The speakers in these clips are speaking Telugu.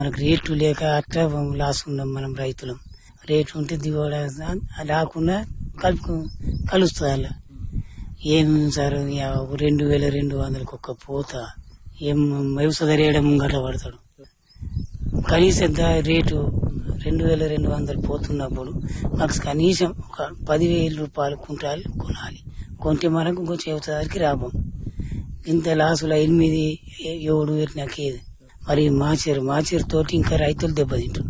మనకు రేటు లేక అట్లా లాస్ ఉన్నాం మనం రైతులం రేటు ఉంటే దిగుబడి రాకుండా కలుపు కలుస్తుంది అలా ఏం సార్ ఇక రెండు వేల రెండు వందలకు ఒక్క పోత ఏం వ్యవసాయ రేయడం ముంగట పడతాడు కనీసం ద- రేటు రెండు వేల రెండు వందలు పోతున్నప్పుడు మాకు కనీసం ఒక పదివేల రూపాయలు కుంటాలు కొనాలి కొంటే మనకు కొంచెం వ్యవసాయానికి లాభం ఇంత లాసుల ఎనిమిది ఏ- ఏడు నాకేది మరి మాచేరు మాచేరు తోటి ఇంకా రైతులు దెబ్బతింటారు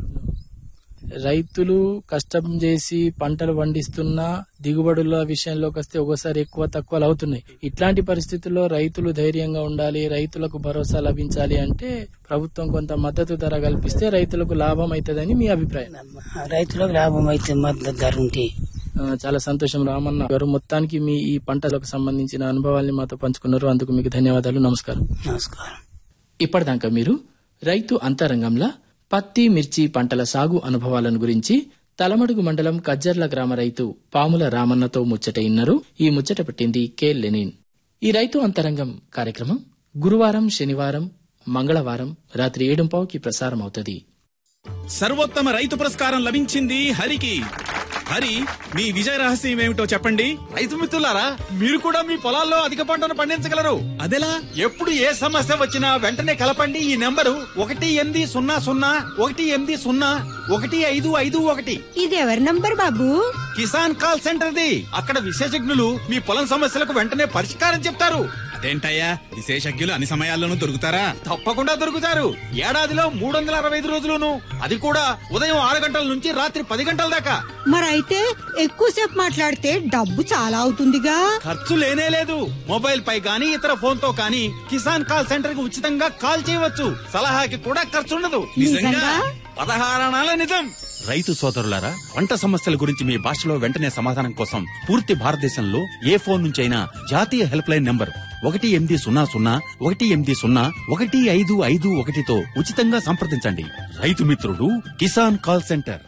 రైతులు కష్టం చేసి పంటలు పండిస్తున్నా దిగుబడుల విషయంలోకి వస్తే ఒకసారి ఎక్కువ తక్కువలు అవుతున్నాయి ఇట్లాంటి పరిస్థితుల్లో రైతులు ధైర్యంగా ఉండాలి రైతులకు భరోసా లభించాలి అంటే ప్రభుత్వం కొంత మద్దతు ధర కల్పిస్తే రైతులకు లాభం అవుతుందని మీ అభిప్రాయం రైతులకు లాభం అయితే మద్దతు ధర ఉంటే ఆ, చాలా సంతోషం రామన్న గారు మొత్తానికి మీ ఈ పంటలకు సంబంధించిన అనుభవాల్ని మాతో పంచుకున్నారు అందుకు మీకు ధన్యవాదాలు నమస్కారం నమస్కారం ఇప్పటిదాకా మీరు రైతు అంతరంగంలో పత్తి మిర్చి పంటల సాగు అనుభవాలను గురించి తలమడుగు మండలం కజ్జర్ల గ్రామ రైతు పాముల రామన్నతో ముచ్చట ఇన్నారు ఈ ముచ్చట పెట్టింది కె లెనిన్ ఈ రైతు అంతరంగం కార్యక్రమం గురువారం శనివారం మంగళవారం రాత్రి ఏడుంపావుకి ప్రసారం అవుతుంది సర్వోత్తమ రైతు పురస్కారం లభించింది హరికి హరి మీ విజయ రహస్యం ఏమిటో చెప్పండి రైతు మిత్రులారా మీరు కూడా మీ పొలాల్లో అధిక పంటను పండించగలరు అదెలా ఎప్పుడు ఏ సమస్య వచ్చినా వెంటనే కలపండి ఈ నెంబరు ఒకటి ఎనిమిది సున్నా సున్నా ఒకటి ఎనిమిది సున్నా ఒకటి ఐదు ఐదు ఒకటి ఇది ఎవరి నంబర్ బాబు కిసాన్ కాల్ సెంటర్ది అక్కడ విశేషజ్ఞులు మీ పొలం సమస్యలకు వెంటనే పరిష్కారం చెప్తారు అదేంటయ్యా విశేషజ్ఞులు అన్ని సమయాల్లోనూ దొరుకుతారా తప్పకుండా దొరుకుతారు ఏడాదిలో మూడు వందల అరవై ఐదు రోజులును అది కూడా ఉదయం ఆరు గంటల నుంచి రాత్రి పది గంటల దాకా మరైతే ఎక్కువసేపు మాట్లాడితే డబ్బు చాలా అవుతుందిగా ఖర్చు లేనే లేదు మొబైల్ పై గానీ ఇతర ఫోన్ తో కానీ కిసాన్ కాల్ సెంటర్ కి ఉచితంగా కాల్ చేయవచ్చు సలహాకి కూడా ఖర్చు ఉండదు నిజంగా? పదహారణాల నిజం రైతు సోదరులారా పంట సమస్యల గురించి మీ భాషలో వెంటనే సమాధానం కోసం పూర్తి భారతదేశంలో ఏ ఫోన్ నుంచి అయినా జాతీయ హెల్ప్ లైన్ నంబర్ ఒకటి ఎనిమిది సున్నా సున్నా ఒకటి ఎనిమిది సున్నా ఒకటి ఐదు ఐదు ఒకటితో ఉచితంగా సంప్రదించండి రైతు మిత్రుడు కిసాన్ కాల్ సెంటర్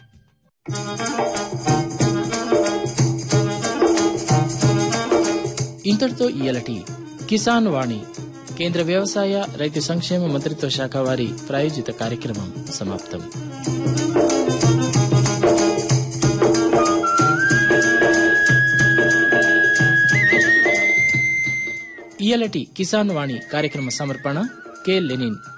ఇంతటితో ఇయలటి కిసాన్ వాణి కేంద్ర వ్యవసాయ రైతు సంక్షేమ మంత్రిత్వ శాఖ వారి ప్రాయోజిత కార్యక్రమం సమాప్తం ఇయలటి కిసాన్ వాణి కార్యక్రమ సమర్పణ కె లెనిన్